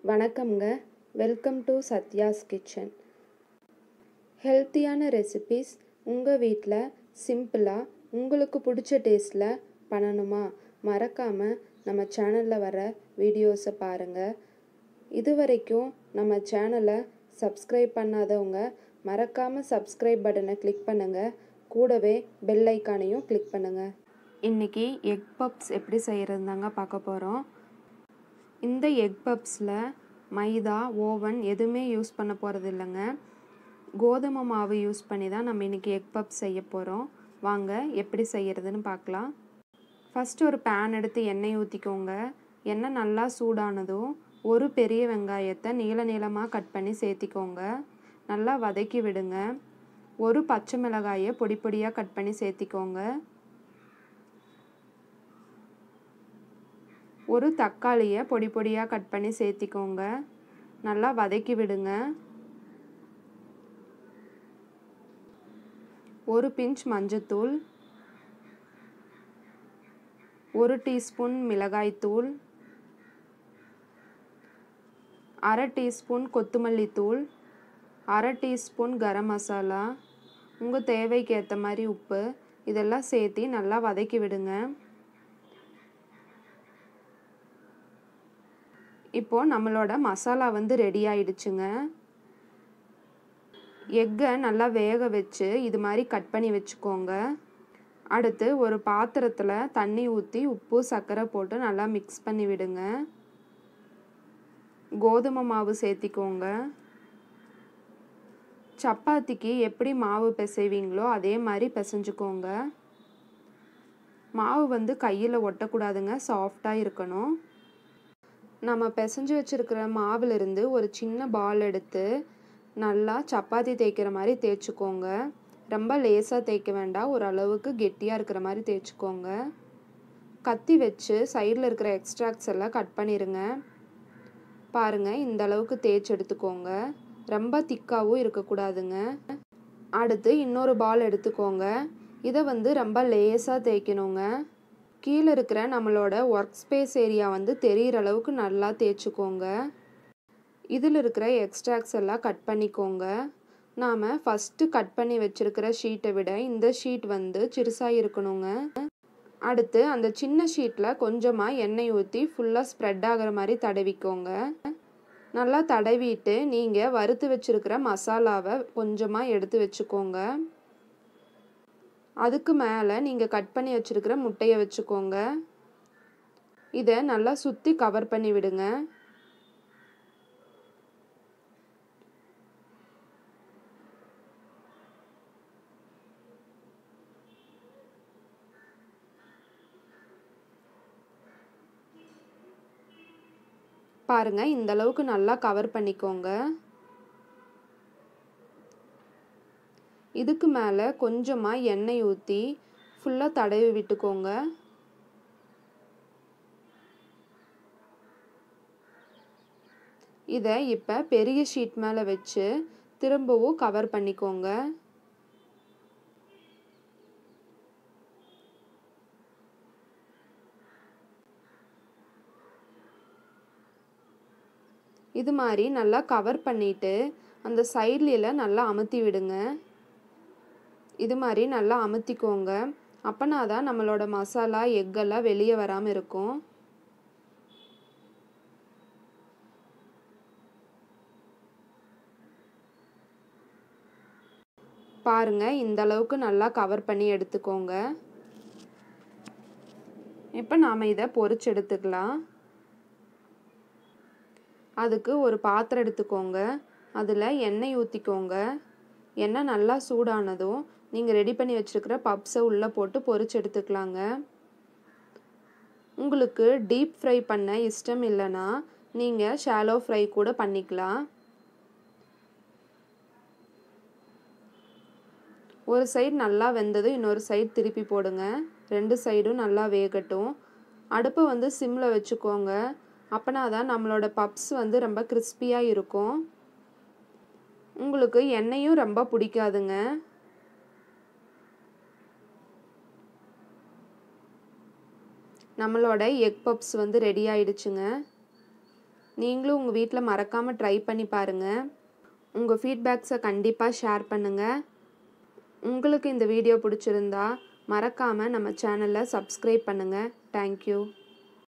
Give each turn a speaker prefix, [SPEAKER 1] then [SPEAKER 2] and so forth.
[SPEAKER 1] வணக்கம்ங்க welcome to Sathya's kitchen ஹெல்த்தியான recipes உங்கள் வீட்டில் சிம்பிளாக உங்களுக்கு பிடிச்ச டேஸ்ட்டில் பண்ணணுமா மறக்காமல் நம்ம சேனலில் வர வீடியோஸை பாருங்கள் இது வரைக்கும் நம்ம சேனலை சப்ஸ்கிரைப் பண்ணாதவங்க மறக்காமல் சப்ஸ்கிரைப் பட்டனை கிளிக் பண்ணுங்கள் கூடவே பெல் ஐக்கானையும் கிளிக் பண்ணுங்கள் இன்றைக்கி எக் பப்ஸ் எப்படி செய்கிறது தாங்க பார்க்க போகிறோம் இந்த எக் பப்ஸில் மைதா ஓவன் எதுவுமே யூஸ் பண்ண போகிறது இல்லைங்க கோதுமை மாவு யூஸ் பண்ணி தான் நம்ம இன்றைக்கி எக் பப்ஸ் செய்ய போகிறோம் வாங்க எப்படி செய்கிறதுன்னு பார்க்கலாம் ஃபஸ்ட்டு ஒரு பேன் எடுத்து எண்ணெய் ஊற்றிக்கோங்க எண்ணெய் நல்லா சூடானதும் ஒரு பெரிய வெங்காயத்தை நீள நீளமாக கட் பண்ணி சேர்த்திக்கோங்க நல்லா வதக்கி விடுங்க ஒரு பச்சை மிளகாயை பொடி பொடியாக கட் பண்ணி சேர்த்திக்கோங்க ஒரு தக்காளியை பொடி பொடியாக கட் பண்ணி சேர்த்திக்கோங்க நல்லா வதக்கி விடுங்க ஒரு பிஞ்ச் மஞ்சத்தூள் ஒரு டீஸ்பூன் மிளகாய்த்தூள் அரை டீஸ்பூன் கொத்தமல்லி தூள் அரை டீஸ்பூன் கரம் மசாலா உங்கள் தேவைக்கு ஏற்ற மாதிரி உப்பு இதெல்லாம் சேர்த்து நல்லா வதக்கி விடுங்க இப்போது நம்மளோட மசாலா வந்து ரெடி ஆயிடுச்சுங்க எக்கை நல்லா வேக வச்சு இது மாதிரி கட் பண்ணி வச்சுக்கோங்க அடுத்து ஒரு பாத்திரத்தில் தண்ணி ஊற்றி உப்பு சர்க்கரை போட்டு நல்லா மிக்ஸ் பண்ணி விடுங்க கோதுமை மாவு சேர்த்திக்கோங்க சப்பாத்திக்கு எப்படி மாவு பிசைவீங்களோ அதே மாதிரி பிசைஞ்சுக்கோங்க மாவு வந்து கையில் ஒட்டக்கூடாதுங்க சாஃப்டாக இருக்கணும் நம்ம பிசைஞ்சு வச்சுருக்கிற மாவுலேருந்து ஒரு சின்ன பால் எடுத்து நல்லா சப்பாத்தி தேய்க்கிற மாதிரி தேய்ச்சிக்கோங்க ரொம்ப லேசாக தேய்க்க வேண்டாம் ஒரு அளவுக்கு கெட்டியாக இருக்கிற மாதிரி தேய்ச்சிக்கோங்க கத்தி வச்சு சைடில் இருக்கிற எக்ஸ்ட்ராக்ட்ஸ் எல்லாம் கட் பண்ணிடுங்க பாருங்கள் இந்த அளவுக்கு தேய்ச்சி எடுத்துக்கோங்க ரொம்ப திக்காகவும் இருக்கக்கூடாதுங்க அடுத்து இன்னொரு பால் எடுத்துக்கோங்க இதை வந்து ரொம்ப லேசாக தேய்க்கணுங்க கீழே இருக்கிற நம்மளோட ஒர்க் ஸ்பேஸ் ஏரியா வந்து தெரிகிற அளவுக்கு நல்லா தேய்ச்சிக்கோங்க இதில் இருக்கிற எக்ஸ்ட்ராக்ஸ் எல்லாம் கட் பண்ணிக்கோங்க நாம் ஃபஸ்ட்டு கட் பண்ணி வச்சுருக்கிற ஷீட்டை விட இந்த ஷீட் வந்து சிறுசாக இருக்கணுங்க அடுத்து அந்த சின்ன ஷீட்டில் கொஞ்சமாக எண்ணெய் ஊற்றி ஃபுல்லாக ஸ்ப்ரெட் ஆகிற மாதிரி தடவிக்கோங்க நல்லா தடவிட்டு நீங்கள் வறுத்து வச்சுருக்கிற மசாலாவை கொஞ்சமாக எடுத்து வச்சுக்கோங்க அதுக்கு மேலே நீங்கள் கட் பண்ணி வச்சுருக்கிற முட்டையை வச்சுக்கோங்க இதை நல்லா சுற்றி கவர் பண்ணி விடுங்க பாருங்கள் இந்த அளவுக்கு நல்லா கவர் பண்ணிக்கோங்க இதுக்கு மேலே கொஞ்சமாக எண்ணெய் ஊற்றி ஃபுல்லாக தடவி விட்டுக்கோங்க இதை இப்போ பெரிய ஷீட் மேலே வச்சு திரும்பவும் கவர் பண்ணிக்கோங்க இது மாதிரி நல்லா கவர் பண்ணிவிட்டு அந்த சைட்லியில் நல்லா அமுத்தி விடுங்க இது மாதிரி நல்லா அமுத்திக்கோங்க அப்போனா தான் நம்மளோட மசாலா எக்கெல்லாம் வெளியே வராமல் இருக்கும் பாருங்க இந்த அளவுக்கு நல்லா கவர் பண்ணி எடுத்துக்கோங்க இப்போ நாம் இதை பொறிச்சு எடுத்துக்கலாம் அதுக்கு ஒரு பாத்திரம் எடுத்துக்கோங்க அதில் எண்ணெய் ஊற்றிக்கோங்க எண்ணெய் நல்லா சூடானதும் நீங்கள் ரெடி பண்ணி வச்சுருக்கிற பப்ஸை உள்ளே போட்டு பொறிச்சு எடுத்துக்கலாங்க உங்களுக்கு டீப் ஃப்ரை பண்ண இஷ்டம் இல்லைன்னா நீங்கள் ஷாலோ ஃப்ரை கூட பண்ணிக்கலாம் ஒரு சைடு நல்லா வெந்ததும் இன்னொரு சைடு திருப்பி போடுங்க ரெண்டு சைடும் நல்லா வேகட்டும் அடுப்பை வந்து சிம்மில் வச்சுக்கோங்க அப்போனா தான் நம்மளோட பப்ஸ் வந்து ரொம்ப கிறிஸ்பியாக இருக்கும் உங்களுக்கு எண்ணெயும் ரொம்ப பிடிக்காதுங்க நம்மளோட எக் பப்ஸ் வந்து ரெடி ஆயிடுச்சுங்க நீங்களும் உங்கள் வீட்டில் மறக்காமல் ட்ரை பண்ணி பாருங்கள் உங்கள் ஃபீட்பேக்ஸை கண்டிப்பாக ஷேர் பண்ணுங்கள் உங்களுக்கு இந்த வீடியோ பிடிச்சிருந்தா மறக்காமல் நம்ம சேனலை சப்ஸ்கிரைப் பண்ணுங்கள் தேங்க்யூ